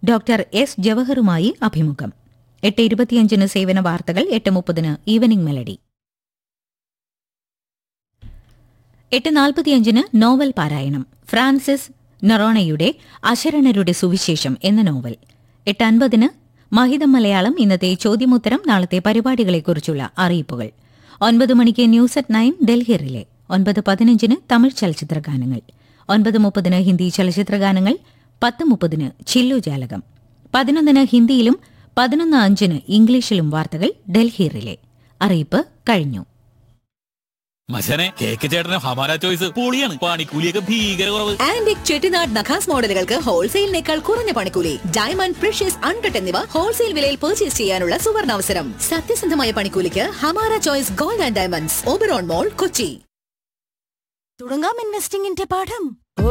doctor S ജവഹറുമായി അഭിമുഖം എട്ട് ഇരുപത്തിയഞ്ചിന് സേവന വാർത്തകൾ എട്ട് മുപ്പതിന് ഈവനിംഗ് മെലഡി എട്ട് നാൽപ്പത്തിയഞ്ചിന് നോവൽ പാരായണം ഫ്രാൻസിസ് നൊറോണയുടെ അശരണരുടെ സുവിശേഷം എന്ന നോവൽ എട്ട് അൻപതിന് മഹിതം മലയാളം ഇന്നത്തെ ചോദ്യമുത്തരം നാളത്തെ പരിപാടികളെക്കുറിച്ചുള്ള അറിയിപ്പുകൾ ഒൻപത് മണിക്ക് news at nine Delhi relay ഒൻപത് പതിനഞ്ചിന് തമിഴ് ചലച്ചിത്ര ഗാനങ്ങൾ ഒൻപത് മുപ്പതിന് ഹിന്ദി ചലച്ചിത്ര ഗാനങ്ങൾ പത്ത് മുപ്പതിന് ചില്ലു ജാലകം പതിനൊന്നിന് ഹിന്ദിയിലും പതിനൊന്ന് അഞ്ചിന് ഇംഗ്ലീഷിലും വാർത്തകൾ ഡൽഹി റിലേ അറിയിപ്പ് കഴിഞ്ഞു മച്ചനെ കേക്ക് ചേട്ടന് ഹമാര ചോയ്സ് പൊളിയാണ് പണിക്കൂലിയൊക്കെ ഭീകര കുറവ് ആന്റിക് ചെട്ടിനാട് നഖാസ് മോഡലുകൾക്ക് ഹോൾസെയിലിനേക്കാൾ കുറഞ്ഞ പണിക്കൂലി ഡയമണ്ട് പ്രഷ്യസ് അൺകട്ട് എന്നിവ ഹോൾസെയിൽ വിലയിൽ പർച്ചേസ് ചെയ്യാനുള്ള സുവർണാവസരം സത്യസന്ധമായ പണിക്കൂലിക്ക് Hamara choice gold and diamonds Oberon mall Kochi തുടങ്ങാം ഇൻവെസ്റ്റിംഗിന്റെ പാഠം